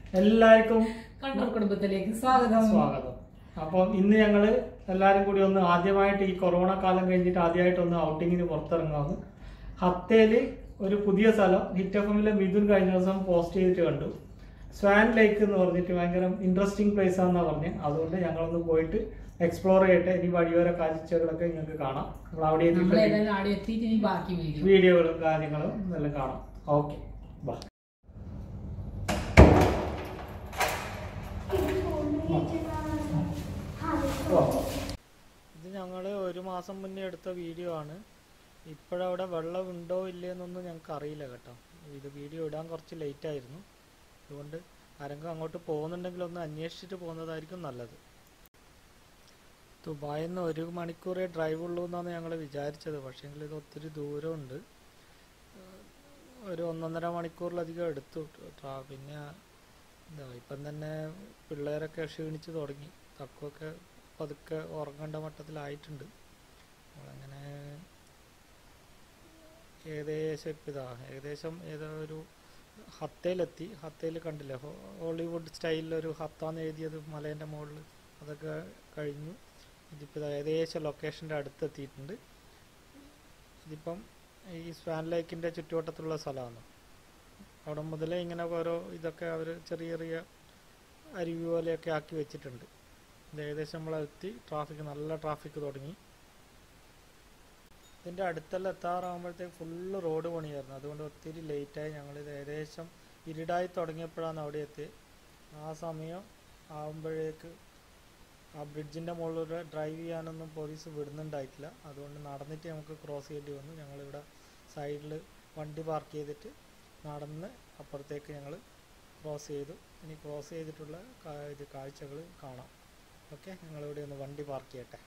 എല്ലാവർക്കും കണ്ണൂർ കുടുംബത്തിലേക്ക് സ്വാഗതം സ്വാഗതം അപ്പോൾ ഇന്ന് ഞങ്ങൾ എല്ലാവരും കൂടി ഒന്ന് ആദ്യമായിട്ട് ഈ കൊറോണ കാലം കഴിഞ്ഞിട്ട് ആദ്യമായിട്ട് ഒന്ന് ഔട്ടിങ്ങിന് പുറത്തിറങ്ങാമെന്ന് ഹത്തേല് ഒരു പുതിയ സ്ഥലം ഹിറ്റ് എഫ് എമ്മിലെ മിഥുൻ കഴിഞ്ഞ ദിവസം പോസ്റ്റ് ചെയ്തിട്ട് കണ്ടു സ്വാൻ ലേക്ക് എന്ന് പറഞ്ഞിട്ട് ഭയങ്കര ഇൻട്രസ്റ്റിംഗ് പ്ലേസ് ആണെന്നാണ് പറഞ്ഞത് അതുകൊണ്ട് ഞങ്ങളൊന്ന് പോയിട്ട് എക്സ്പ്ലോർ ചെയ്യട്ടെ ഇനി വഴിയോര കാഴ്ചകളൊക്കെ നിങ്ങൾക്ക് കാണാം നമ്മൾ അവിടെ നമ്മൾ എത്തിയിട്ട് ഏതായാലും ആടെ എത്തിയിട്ട് ഇനി ബാക്കി വീഡിയോ വീഡിയോകളും കാര്യങ്ങളും എല്ലാം കാണാം ഓക്കെ ബാ ഇത് ഞങ്ങൾ ഒരു മാസം മുന്നേ എടുത്ത വീഡിയോ ആണ് ഇപ്പോഴവിടെ വെള്ളം ഉണ്ടോ ഇല്ലയെന്നൊന്നും ഞങ്ങൾക്ക് അറിയില്ല കേട്ടോ ഇത് വീഡിയോ ഇടാൻ കുറച്ച് ലേറ്റ് ആയിരുന്നു അതുകൊണ്ട് ആരെങ്കിലും അങ്ങോട്ട് പോകുന്നുണ്ടെങ്കിൽ ഒന്ന് അന്വേഷിച്ചിട്ട് പോകുന്നതായിരിക്കും നല്ലത് ദുബായിൽ നിന്ന് ഒരു മണിക്കൂറേ ഡ്രൈവ് ഉള്ളൂ എന്നാണ് ഞങ്ങൾ വിചാരിച്ചത് പക്ഷേങ്കിൽ ഇത് ഒത്തിരി ദൂരമുണ്ട് ഒരു ഒന്നൊന്നര മണിക്കൂറിലധികം എടുത്തു ട്രാ- പിന്നെ എന്താ ഇപ്പം തന്നെ പിള്ളേരൊക്കെ ക്ഷീണിച്ച് തുടങ്ങി തക്കൊക്കെ പതുക്കെ ഉറങ്ങേണ്ട മട്ടത്തിലായിട്ടുണ്ട് നമ്മളങ്ങനെ ഏകദേശം ഇപ്പം ഇതാ ഏകദേശം ഏതോ ഒരു ഹത്തയിലെത്തി ഹത്തയിൽ കണ്ടില്ലേ ഹോ- ഹോളിവുഡ് സ്റ്റൈലിലൊരു ഹത്താന്ന് എഴുതിയത് മലേൻ്റെ മുകളിൽ അതൊക്കെ കഴിഞ്ഞു ഇതിപ്പോൾ ഇതാ ഏകദേശം ലൊക്കേഷൻ്റെ അടുത്തെത്തിയിട്ടുണ്ട് ഇതിപ്പം ഈ സ്വാൻ ലേക്കിൻ്റെ ചുറ്റുവട്ടത്തുള്ള സ്ഥലമാണ് അവിടെ മുതലേ ഇങ്ങനെ ഓരോ ഇതൊക്കെ അവർ ചെറിയ ചെറിയ അരുവി പോലെയൊക്കെ ആക്കി വെച്ചിട്ടുണ്ട് ഇത് ഏകദേശം നമ്മളെത്തി ട്രാഫിക് നല്ല ട്രാഫിക് തുടങ്ങി ഇതിൻ്റെ അടുത്തെല്ലാം എത്താറാകുമ്പോഴത്തേക്ക് ഫുള്ള് റോഡ് പണിയായിരുന്നു അതുകൊണ്ട് ഒത്തിരി ലേറ്റായി ഞങ്ങളിത് ഏകദേശം ഇരുടായി തുടങ്ങിയപ്പോഴാണ് അവിടെ എത്തിയത് ആ സമയം ആകുമ്പോഴേക്ക് ആ ബ്രിഡ്ജിൻ്റെ മുകളിലൂടെ ഡ്രൈവ് ചെയ്യാനൊന്നും പോലീസ് വിടുന്നുണ്ടായിട്ടില്ല അതുകൊണ്ട് നടന്നിട്ട് നമുക്ക് ക്രോസ് ചെയ്യേണ്ടി വന്നു ഞങ്ങളിവിടെ സൈഡിൽ വണ്ടി പാർക്ക് ചെയ്തിട്ട് നടന്ന് അപ്പുറത്തേക്ക് ഞങ്ങൾ ക്രോസ് ചെയ്തു ഇനി ക്രോസ് ചെയ്തിട്ടുള്ള കാ- ഇത് കാഴ്ചകൾ കാണാം ഓക്കെ ഞങ്ങളിവിടെ ഒന്ന് വണ്ടി പാർക്ക് ചെയ്യട്ടെ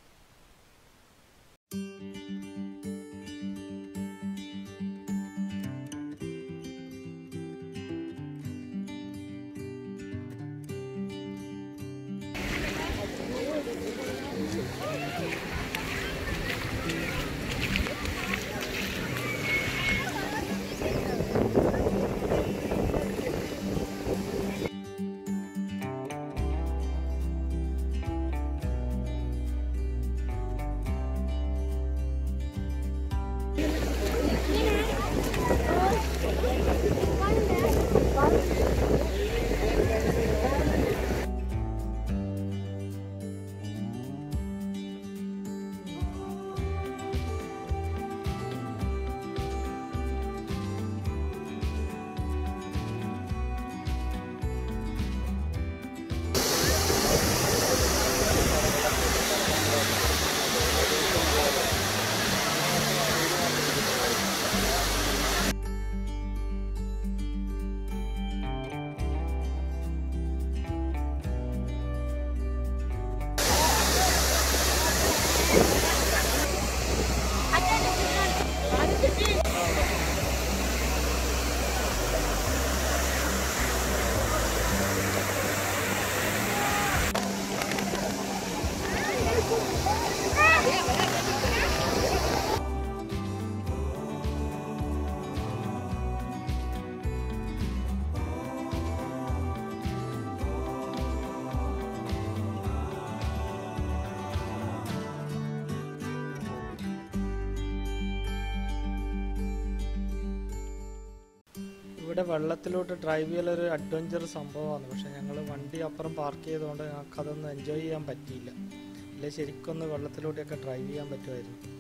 ഇവിടെ വെള്ളത്തിലോട്ട് ഡ്രൈവ് ചെയ്യലൊരു അഡ്വഞ്ചർ സംഭവമാണ് പക്ഷെ ഞങ്ങൾ വണ്ടി അപ്പുറം പാർക്ക് ചെയ്തുകൊണ്ട് ഞങ്ങൾക്ക് അതൊന്നും എൻജോയ് ചെയ്യാൻ പറ്റിയില്ല ഇല്ല ശരിക്കൊന്ന് വെള്ളത്തിലൂടെയൊക്കെ ഡ്രൈവ് ചെയ്യാൻ പറ്റുമായിരുന്നു